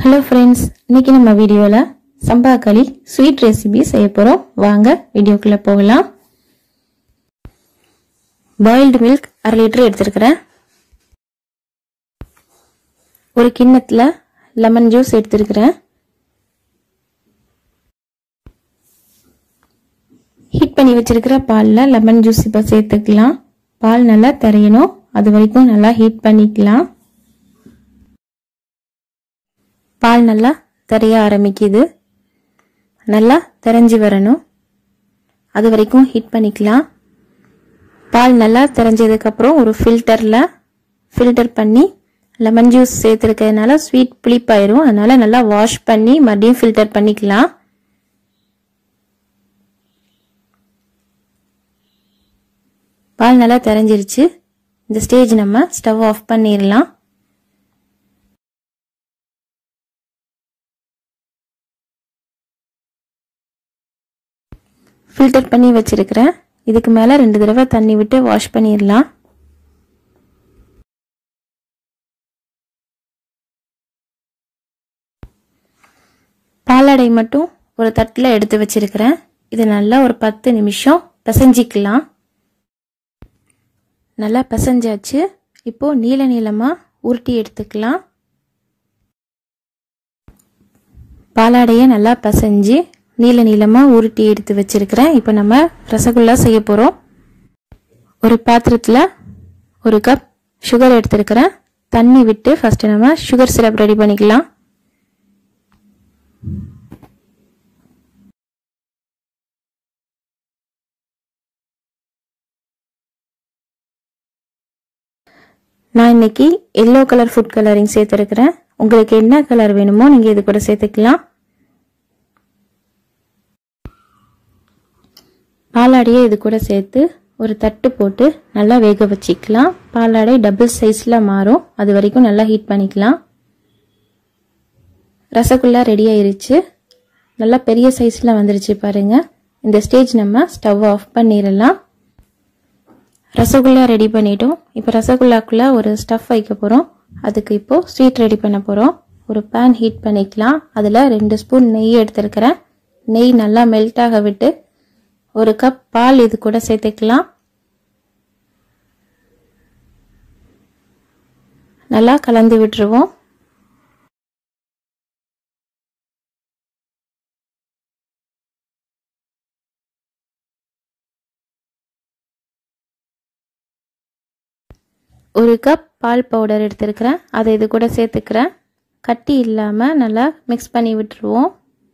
hello friends இன்னைக்கு நம்ம வீடியோவில் சம்பா களி ஸ்வீட் ரெசிபி செய்ய போகிறோம் வாங்க வீடியோக்குள்ளே போகலாம் பாயில்டு மில்க் அரை லிட்டர் எடுத்துருக்கிறேன் ஒரு கிண்ணத்தில் லெமன் ஜூஸ் எடுத்துருக்கிறேன் ஹீட் பண்ணி வச்சிருக்கிற பாலில் லெமன் ஜூஸ் இப்போ சேர்த்துக்கலாம் பால் நல்லா தெரியணும் அது வரைக்கும் நல்லா ஹீட் பண்ணிக்கலாம் பால் நல்லா தெரிய ஆரம்பிக்குது நல்லா தெரிஞ்சு வரணும் அது வரைக்கும் ஹீட் பண்ணிக்கலாம் பால் நல்லா தெரிஞ்சதுக்கப்புறம் ஒரு ஃபில்டரில் ஃபில்டர் பண்ணி லெமன் ஜூஸ் சேர்த்துருக்கிறதுனால ஸ்வீட் புளிப்பாயிரும் அதனால நல்லா வாஷ் பண்ணி மறுபடியும் ஃபில்டர் பண்ணிக்கலாம் பால் நல்லா தெரிஞ்சிருச்சு இந்த ஸ்டேஜ் நம்ம ஸ்டவ் ஆஃப் பண்ணிடலாம் ஃபில்டர் பண்ணி வச்சிருக்கிறேன் இதுக்கு மேலே ரெண்டு தடவை தண்ணி விட்டு வாஷ் பண்ணிடலாம் பாலாடை மட்டும் ஒரு தட்டில் எடுத்து வச்சிருக்கிறேன் இது நல்லா ஒரு பத்து நிமிஷம் பிசைஞ்சிக்கலாம் நல்லா பிசைஞ்சாச்சு இப்போ நீல நீளமாக உருட்டி எடுத்துக்கலாம் பாலாடையை நல்லா பிசைஞ்சு நீல நீளமாக உருட்டி எடுத்து வச்சிருக்கிறேன் இப்போ நம்ம ரசகுல்லா செய்ய போகிறோம் ஒரு பாத்திரத்தில் ஒரு கப் சுகர் எடுத்துருக்கிறேன் தண்ணி விட்டு ஃபஸ்ட்டு நம்ம சுகர் சிரப் ரெடி பண்ணிக்கலாம் நான் இன்னைக்கு எல்லோ கலர் ஃபுட் கலரிங் சேர்த்துருக்கிறேன் உங்களுக்கு என்ன கலர் வேணுமோ நீங்கள் இது கூட சேர்த்துக்கலாம் பாலாடையை இது கூட சேர்த்து ஒரு தட்டு போட்டு நல்லா வேக வச்சுக்கலாம் பாலாடை டபுள் சைஸில் மாறும் அது வரைக்கும் நல்லா ஹீட் பண்ணிக்கலாம் ரசகுல்லா ரெடி ஆயிருச்சு நல்லா பெரிய சைஸில் வந்துருச்சு பாருங்க இந்த ஸ்டேஜ் நம்ம ஸ்டவ் ஆஃப் பண்ணிடலாம் ரசகுல்லா ரெடி பண்ணிட்டோம் இப்போ ரசகுல்லாக்குள்ளே ஒரு ஸ்டஃப் வைக்க போகிறோம் அதுக்கு இப்போது ஸ்வீட் ரெடி பண்ண போகிறோம் ஒரு பேன் ஹீட் பண்ணிக்கலாம் அதில் ரெண்டு ஸ்பூன் நெய் எடுத்துருக்கிறேன் நெய் நல்லா மெல்ட் ஆக விட்டு ஒரு கப் பால் இது கூட சேர்த்துக்கலாம் நல்லா கலந்து விட்டுருவோம் ஒரு கப் பால் பவுடர் எடுத்துருக்கிறேன் அதை இது கூட சேர்த்துக்கிறேன் கட்டி இல்லாமல் நல்லா மிக்ஸ் பண்ணி விட்டுருவோம்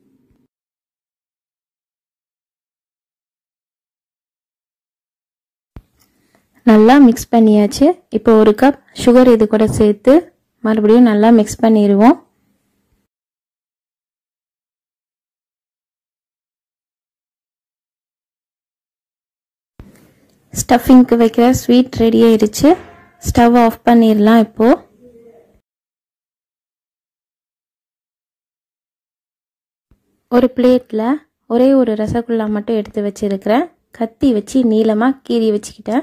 நல்லா மிக்ஸ் பண்ணியாச்சு இப்போ ஒரு கப் சுகர் இது கூட சேர்த்து மறுபடியும் நல்லா மிக்ஸ் பண்ணிடுவோம் ஸ்டஃபிங்க்கு வைக்கிற ஸ்வீட் ரெடி ஆயிடுச்சு ஸ்டவ் ஆஃப் பண்ணிடலாம் இப்போ ஒரு பிளேட்டில் ஒரே ஒரு ரசகுல்லா மட்டும் எடுத்து வச்சிருக்கிறேன் கத்தி வச்சு நீளமாக கீறி வச்சுக்கிட்டேன்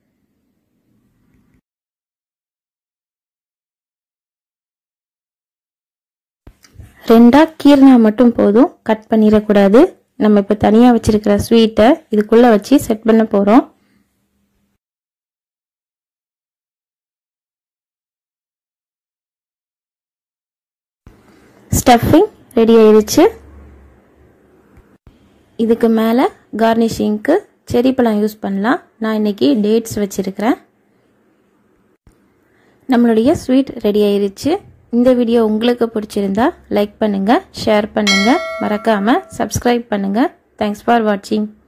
ரெண்டாக கீர்னா மட்டும் போதும் கட் பண்ணிடக்கூடாது நம்ம இப்போ தனியாக வச்சிருக்கிற ஸ்வீட்டை இதுக்குள்ளே வச்சு செட் பண்ண போகிறோம் ஸ்டஃபிங் ரெடி ஆயிடுச்சு இதுக்கு மேலே கார்னிஷிங்க்கு செரி பழம் யூஸ் பண்ணலாம் நான் இன்னைக்கு டேட்ஸ் வச்சுருக்கிறேன் நம்மளுடைய ஸ்வீட் ரெடி ஆயிருச்சு இந்த வீடியோ உங்களுக்கு பிடிச்சிருந்தா லைக் பண்ணுங்கள் ஷேர் பண்ணுங்கள் மறக்காமல் சப்ஸ்கிரைப் பண்ணுங்கள் தேங்க்ஸ் ஃபார் வாட்சிங்